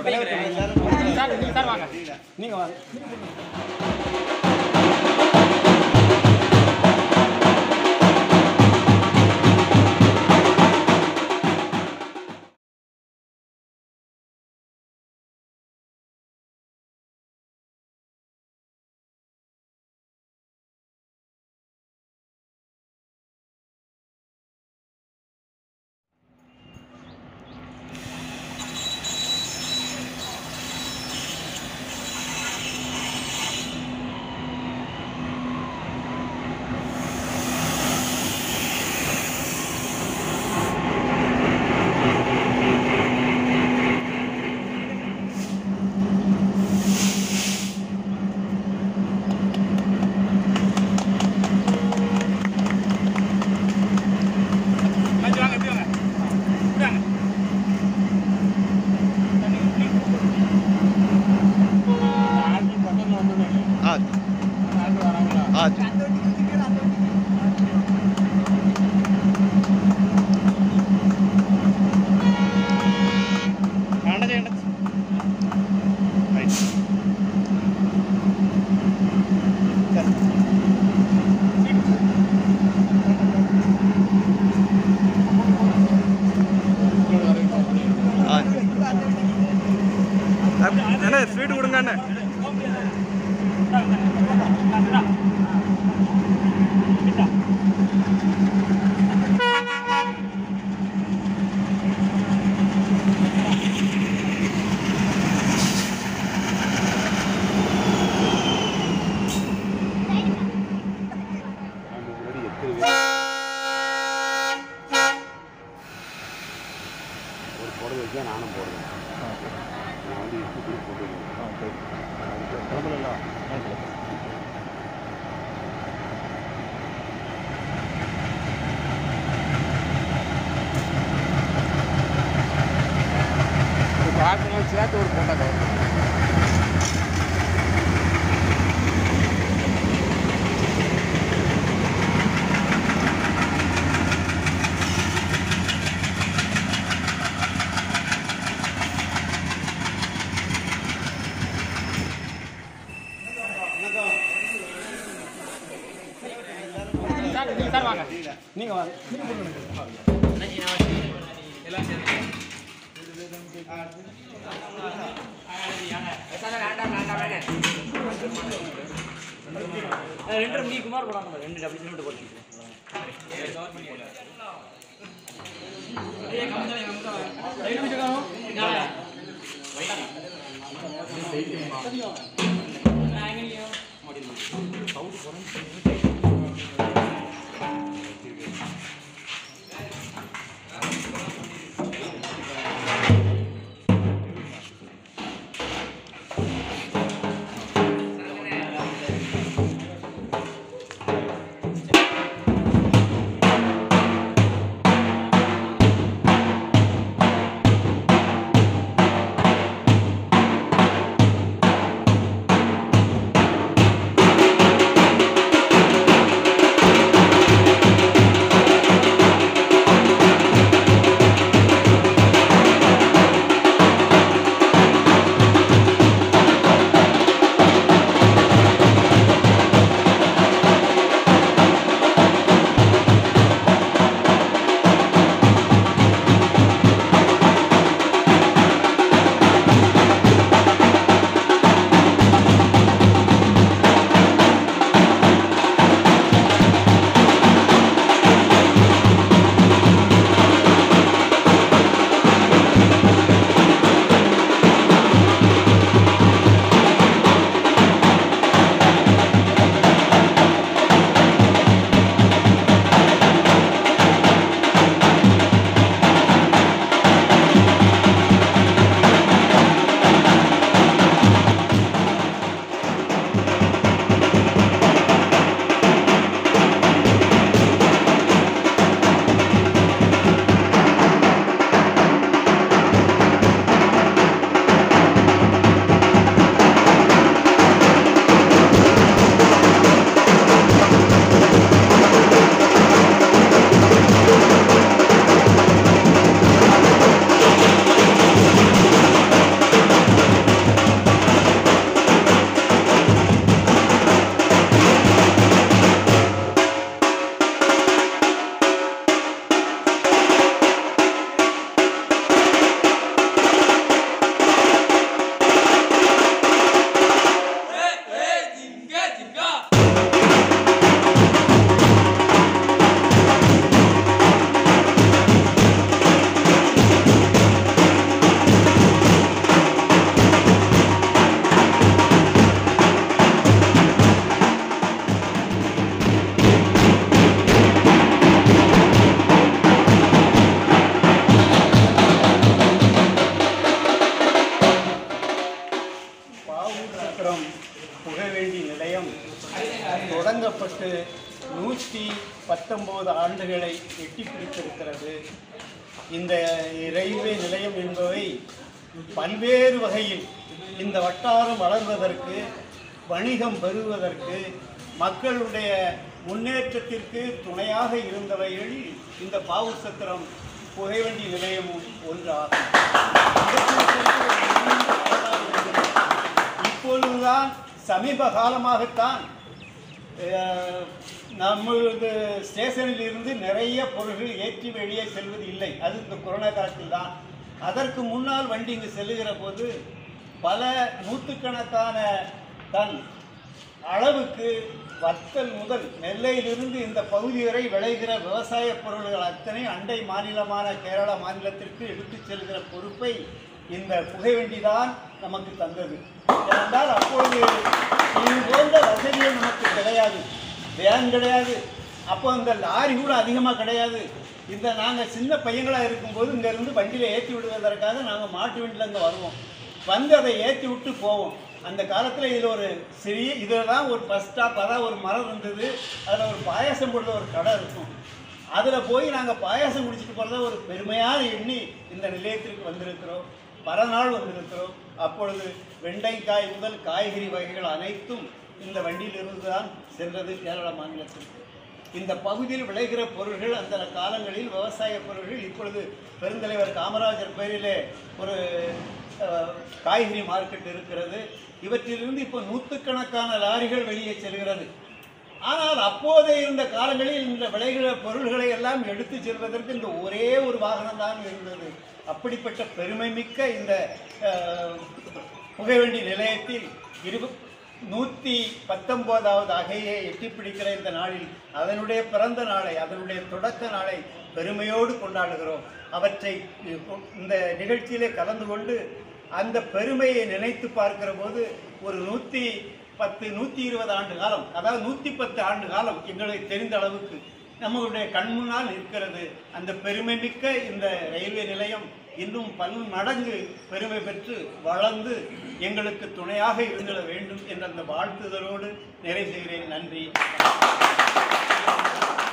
sir நீங்க sir வாங்க நீங்க வாங்க கொஞ்சம் வாங்க இப்படி வாங்க இப்படி வாங்க ஆச்சு ஆச்சு வேண்டாம் வேண்டாம் ரைட் ஆச்சு அண்ணே ஸ்வீட் கொடுங்க அண்ணே ஒரு புடவை வச்சா நானும் போடுவேன் நான் வந்து இஷ்டத்துக்கு போட்டுருவேன் கிளம்பல பார்க்கணும் சேர்த்து ஒரு போட்டா கவர் சார் நீங்க சார் வாங்க நீங்க வாங்க ரெண்டு நீ குமார் போடாம ரெண்டு டபுள் சிமெண்ட் போட்டு ஆ தொடங்கப்பட்டு நூற்றி பத்தொம்போது ஆண்டுகளை எட்டி பிடித்திருக்கிறது இந்த ரயில்வே நிலையம் என்பவை பல்வேறு வகையில் இந்த வட்டாரம் வளர்வதற்கு வணிகம் பெறுவதற்கு மக்களுடைய முன்னேற்றத்திற்கு துணையாக இருந்தவைகளில் இந்த பாவு சத்திரம் புகைவண்டி நிலையமும் ஒன்றாகும் இப்பொழுதுதான் சமீப காலமாகத்தான் அஹ், நம்மளது ஸ்டேஷனில் இருந்து நிறைய பொருள்கள் ஏற்றி வெளியே செல்வது இல்லை அது இந்த கொரோனா காலத்தில் தான் அதற்கு முன்னால் வண்டி இங்கு செல்லுகிற போது பல நூற்றுக்கணக்கான டன் அளவுக்கு வத்தல் முதல் நெல்லையிலிருந்து இந்த பகுதி வரை விளைகிற விவசாய பொருள்கள் அத்தனை அண்டை மாநிலமான கேரள மாநிலத்திற்கு எடுத்துச் செல்கிற பொறுப்பை இந்த புகைவண்டி தான் நமக்கு தந்தது ஏனென்றால் அப்பொழுது இது போன்ற வசதிகள் நமக்கு கிடையாது வேன் கிடையாது அப்போ இந்த லாரி கூட அதிகமாக கிடையாது இந்த நாங்கள் சின்ன பையங்களாக இருக்கும்போது இங்கேருந்து வண்டியில் ஏற்றி விடுவதற்காக நாங்கள் மாட்டு வண்டியில் அங்கே வருவோம் வந்து அதை ஏற்றி விட்டு போவோம் அந்த காலத்தில் இதில் ஒரு சிறிய இதில் தான் ஒரு பஸ் ஸ்டாப் அதான் ஒரு மரம் இருந்தது அதில் ஒரு பாயாசம் போடுற ஒரு கடை இருக்கும் அதில் போய் நாங்கள் பாயாசம் குடிச்சிட்டு போகிறத ஒரு பெருமையான எண்ணி இந்த நிலையத்திற்கு வந்திருக்கிறோம் பல நாள் வந்திருக்கிறோம் அப்பொழுது வெண்டைக்காய் முதல் காய்கறி வகைகள் அனைத்தும் இந்த வண்டியிலிருந்து தான் சென்றது கேரள மாநிலத்திற்கு இந்த பகுதியில் விளைகிற பொருள்கள் அந்த காலங்களில் விவசாய பொருள்கள் இப்பொழுது பெருந்தலைவர் காமராஜர் பெயரிலே ஒரு அஹ், காய்கறி மார்க்கெட் இருக்கிறது இவற்றிலிருந்து இப்போ நூற்றுக்கணக்கான லாரிகள் வெளியே செல்கிறது ஆனால் அப்போதே இருந்த காலங்களில் இந்த விளைகிற பொருள்களை எல்லாம் எடுத்து செல்வதற்கு இந்த ஒரே ஒரு வாகனம் தான் இருந்தது அப்படிப்பட்ட பெருமை மிக்க இந்த அஹ், புகைவண்டி நிலையத்தில் இரு நூற்றி பத்தொம்போதாவது அகையை எட்டி பிடிக்கிற இந்த நாளில் அதனுடைய பிறந்த நாளை அதனுடைய தொடக்க நாளை பெருமையோடு கொண்டாடுகிறோம் அவற்றை இந்த நிகழ்ச்சியிலே கலந்து கொண்டு அந்த பெருமையை நினைத்து பார்க்கிற போது ஒரு நூற்றி பத்து நூற்றி இருபது ஆண்டு காலம் அதாவது நூற்றி பத்து ஆண்டு காலம் எங்களுக்கு தெரிந்த அளவுக்கு நம்மளுடைய கண் முன்னால் இருக்கிறது அந்த பெருமை மிக்க இந்த ரயில்வே நிலையம் இன்னும் பல் மடங்கு பெருமை பெற்று வளர்ந்து எங்களுக்கு துணையாக இருந்திட வேண்டும் என்ற அந்த வாழ்த்துதலோடு நிறைவு செய்கிறேன் நன்றி